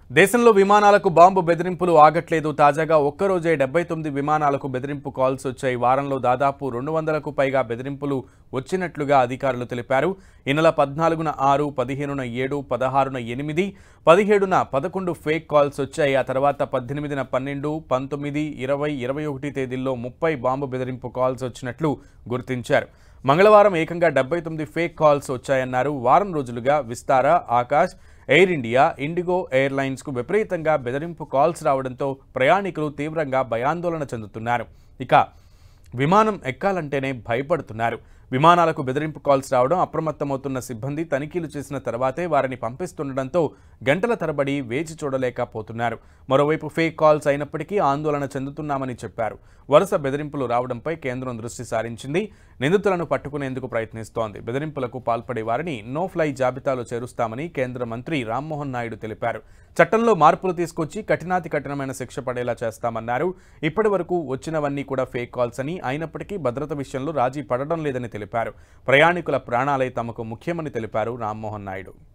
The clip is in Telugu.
దేశంలో విమానాలకు బాంబు బెదిరింపులు ఆగట్లేదు తాజాగా ఒక్కరోజే డెబ్బై తొమ్మిది విమానాలకు బెదిరింపు కాల్స్ వచ్చాయి వారంలో దాదాపు రెండు వందలకు పైగా బెదిరింపులు వచ్చినట్లుగా అధికారులు తెలిపారు ఈ నెల పద్నాలుగున ఆరు పదిహేనున ఏడు పదహారున ఎనిమిది పదిహేడున పదకొండు ఫేక్ కాల్స్ వచ్చాయి ఆ తర్వాత పద్దెనిమిదిన పన్నెండు పంతొమ్మిది ఇరవై ఇరవై ఒకటి తేదీల్లో ముప్పై బాంబు బెదిరింపు కాల్స్ వచ్చినట్లు గుర్తించారు మంగళవారం ఏకంగా డెబ్బై తొమ్మిది ఫేక్ కాల్స్ వచ్చాయన్నారు వారం రోజులుగా Vistara Akash Air India IndiGo ఎయిర్లైన్స్కు విపరీతంగా బెదిరింపు కాల్స్ రావడంతో ప్రయాణికులు తీవ్రంగా భయాందోళన చెందుతున్నారు ఇక విమానం ఎక్కాలంటేనే భయపడుతున్నారు విమానాలకు బెదిరింపు కాల్స్ రావడం అప్రమత్తమవుతున్న సిబ్బంది తనిఖీలు చేసిన తర్వాతే వారిని పంపిస్తుండటంతో గంటల తరబడి వేచి చూడలేకపోతున్నారు మరోవైపు ఫేక్ కాల్స్ అయినప్పటికీ ఆందోళన చెందుతున్నామని చెప్పారు వరుస బెదిరింపులు రావడంపై కేంద్రం దృష్టి సారించింది నిందితులను పట్టుకునేందుకు ప్రయత్నిస్తోంది బెదిరింపులకు పాల్పడే వారిని నో ఫ్లై జాబితాలో చేరుస్తామని కేంద్ర మంత్రి రామ్మోహన్ నాయుడు తెలిపారు చట్టంలో మార్పులు తీసుకొచ్చి కఠినాతి కఠినమైన శిక్ష పడేలా చేస్తామన్నారు ఇప్పటి వరకు వచ్చినవన్నీ కూడా ఫేక్ కాల్స్ అని అయినప్పటికీ భద్రత విషయంలో రాజీ పడడం లేదని తెలిపారు ప్రయాణికుల ప్రాణాలే తమకు ముఖ్యమని తెలిపారు రామ్మోహన్ నాయుడు